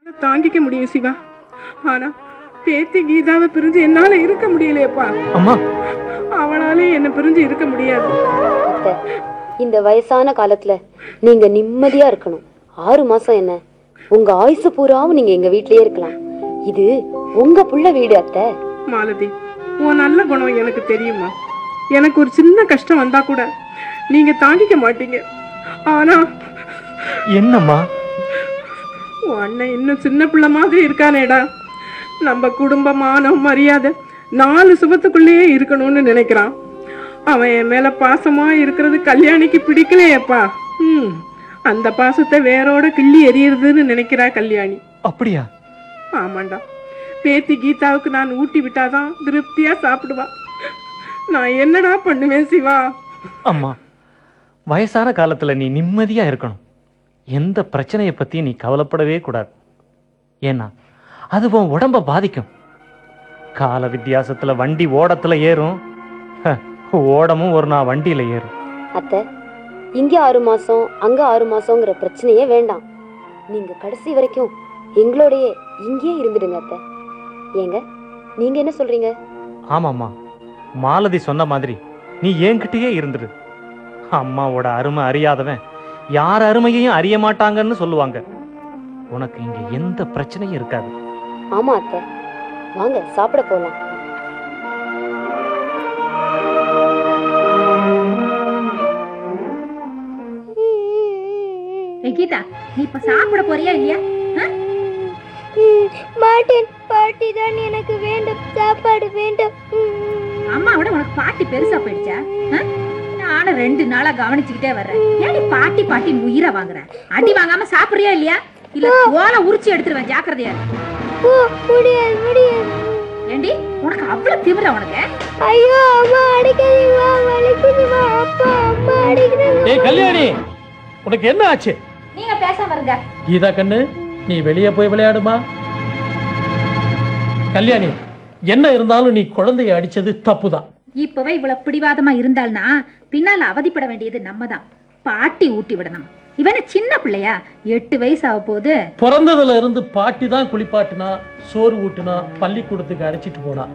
தாங்கிக்க முடியும் சிவா ஆனா பேத்தி கீதாவை பிரிஞ்சு என்னால இருக்க முடியலையேப்பா அம்மா அவளாலே என்ன பிரிஞ்சு இருக்க முடியாது அத்தை, இந்த வயசான காலத்துல நீங்க நிம்மதியா இருக்கணும் ஆறு மாசம் என்ன உங்க ஆயுசு பூராவும் நீங்க எங்க வீட்லயே இருக்கலாம் இது உங்க புள்ள வீடு அத்தை மாலதி உன் நல்ல குணம் எனக்கு தெரியுமா எனக்கு ஒரு சின்ன கஷ்டம் வந்தா கூட நீங்க தாங்கிக்க மாட்டீங்க ஆனா என்னம்மா உன் அண்ணன் இன்னும் சின்ன பிள்ளை மாதிரி இருக்கானேடா நம்ம குடும்ப மானம் மரியாதை நாலு சுபத்துக்குள்ளேயே இருக்கணும்னு நினைக்கிறான் அவன் என் மேல பாசமா இருக்கிறது கல்யாணிக்கு பிடிக்கலையேப்பா ம் அந்த பாசத்தை வேரோட கிள்ளி எறியறதுன்னு நினைக்கிறா கல்யாணி அப்படியா ஆமாண்டா பேத்தி கீதாவுக்கு நான் ஊட்டி விட்டாதான் திருப்தியா சாப்பிடுவா நான் என்னடா பண்ணுவேன் சிவா அம்மா வயசான காலத்துல நீ நிம்மதியா இருக்கணும் எந்த பிரச்சனையை பத்தி நீ கவலைப்படவே கூடாது ஏன்னா அது உன் உடம்ப பாதிக்கும் கால வித்தியாசத்துல வண்டி ஓடத்துல ஏறும் ஹ, ஓடமும் ஒரு நாள் வண்டியில ஏறும் அத்தை இங்க ஆறு மாசம் அங்க ஆறு மாசங்கிற பிரச்சனையே வேண்டாம் நீங்க கடைசி வரைக்கும் எங்களோடயே இங்கேயே இருந்துடுங்க அத்தை ஏங்க நீங்க என்ன சொல்றீங்க ஆமாம்மா மாலதி சொன்ன மாதிரி நீ என்கிட்டயே இருந்துரு அம்மாவோட அருமை அறியாதவன் யார் அருமையையும் அறிய மாட்டாங்கன்னு சொல்லுவாங்க உனக்கு இங்க எந்த பிரச்சனையும் இருக்காது ஆமா அத்தை வாங்க சாப்பிட போலாம் ஏய் கீதா நீ இப்ப சாப்பிட போறியா இல்லையா ஆ? மாட்டேன் பாட்டி தான் எனக்கு வேண்டும் சாப்பாடு வேண்டும் அம்மாவோட உனக்கு பாட்டி பெருசா போயிடுச்சா ஆ? நானும் ரெண்டு நாளா கவனிச்சுக்கிட்டே வர்றேன் ஏன் நீ பாட்டி பாட்டி உயிரை வாங்குற அடி வாங்காம சாப்பிடுறியா இல்லையா இல்ல ஓலை உரிச்சு எடுத்துருவேன் ஜாக்கிரதையா இரு. ஓ முடியாது முடியாது ஏண்டி உனக்கு அவ்வளவு திமிர உனக்கு ஐயோ அம்மா அடிக்காதீங்க வலிக்குதுமா அப்பா அம்மா அடிக்கிறாங்க ஏய் கல்யாணி உனக்கு என்ன ஆச்சு நீங்க பேசாம இருங்க கீதா கண்ணு நீ வெளியே போய் விளையாடுமா கல்யாணி என்ன இருந்தாலும் நீ குழந்தைய அடிச்சது தப்புதான் இப்பவே இவ்வளவு பிடிவாதமா இருந்தால்னா பின்னால அவதிப்பட வேண்டியது நம்ம தான் பாட்டி ஊட்டி விடணும் இவன சின்ன பிள்ளையா எட்டு வயசு ஆக போகுது பிறந்ததுல இருந்து பாட்டி தான் குளிப்பாட்டினா சோறு ஊட்டுனா பள்ளிக்கூடத்துக்கு அழைச்சிட்டு போனா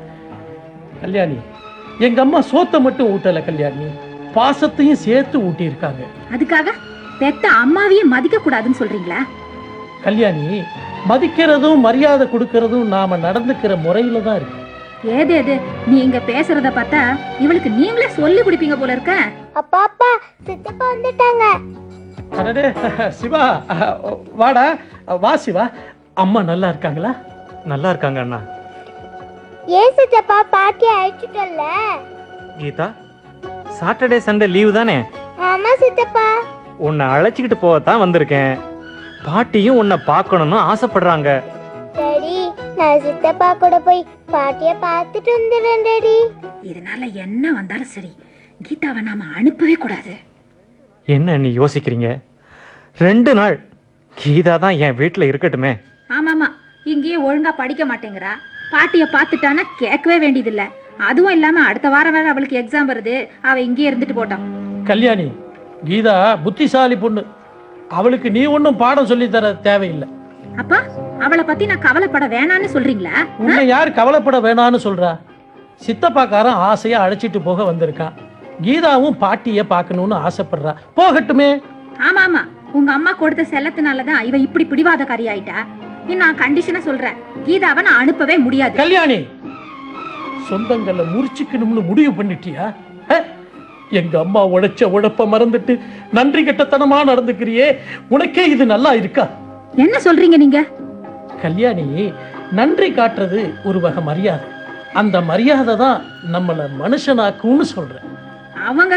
கல்யாணி எங்க அம்மா சோத்தை மட்டும் ஊட்டல கல்யாணி பாசத்தையும் சேர்த்து ஊட்டி இருக்காங்க அதுக்காக பெத்த அம்மாவையும் மதிக்க கூடாதுன்னு சொல்றீங்களா கல்யாணி மதிக்கிறதும் மரியாதை கொடுக்கறதும் நாம நடந்துக்கிற முறையில தான் இருக்கு ஏது ஏது நீங்க பேசுறத பார்த்தா இவளுக்கு நீங்களே சொல்லி கொடுப்பீங்க போல இருக்க அப்பா அப்பா சித்தப்பா வந்துட்டாங்க அடடே சிவா வாடா வா சிவா அம்மா நல்லா இருக்காங்களா நல்லா இருக்காங்க அண்ணா ஏன் சித்தப்பா பாட்டி அழைச்சிட்டல்ல கீதா சாட்டர்டே சண்டே லீவு தானே ஆமா சித்தப்பா உன்னை அழைச்சிக்கிட்டு போகத்தான் வந்திருக்கேன் பாட்டியும் உன்னை பார்க்கணும்னு ஆசைப்படுறாங்க டாடி நான் சித்தப்பா கூட போய் பாட்டிய பார்த்துட்டு வந்துடுறேன் டாடி இதனால என்ன வந்தாலும் சரி கீதாவை நாம அனுப்பவே கூடாது என்ன நீ யோசிக்கிறீங்க ரெண்டு நாள் கீதா தான் என் வீட்டில் இருக்கட்டுமே ஆமாமா இங்கேயே ஒழுங்கா படிக்க மாட்டேங்கிறா பாட்டிய பார்த்துட்டானா கேட்கவே வேண்டியதில்ல அதுவும் இல்லாம அடுத்த வாரம் வேற அவளுக்கு எக்ஸாம் வருது அவ இங்கேயே இருந்துட்டு போட்டோம் கல்யாணி கீதா புத்திசாலி பொண்ணு அவளுக்கு நீ ஒன்றும் பாடம் சொல்லித் தர தேவையில்லை அப்பா அவளை பத்தி நான் கவலைப்பட வேணான்னு சொல்றீங்களா உன்னை யார் கவலைப்பட வேணான்னு சொல்றா சித்தப்பாக்காரன் ஆசையா அழைச்சிட்டு போக வந்திருக்கான் கீதாவும் பாட்டிய பார்க்கணும்னு ஆசைப்படுறா போகட்டுமே ஆமா ஆமா உங்க அம்மா கொடுத்த செல்லத்தினாலதான் இவ இப்படி பிடிவாதக்காரி ஆயிட்டா இன்னும் நான் கண்டிஷனா சொல்றேன் கீதாவை நான் அனுப்பவே முடியாது கல்யாணி சொந்தங்களை முறிச்சுக்கணும்னு முடிவு பண்ணிட்டியா அ? எங்க அம்மா உழைச்ச உழைப்ப மறந்துட்டு நன்றி கெட்டத்தனமா நடந்துக்கிறியே உனக்கே இது நல்லா இருக்கா என்ன சொல்றீங்க நீங்க கல்யாணி நன்றி காட்டுறது ஒரு வகை மரியாதை அந்த மரியாதை தான் நம்மள மனுஷனாக்கும்னு சொல்றேன் அவங்க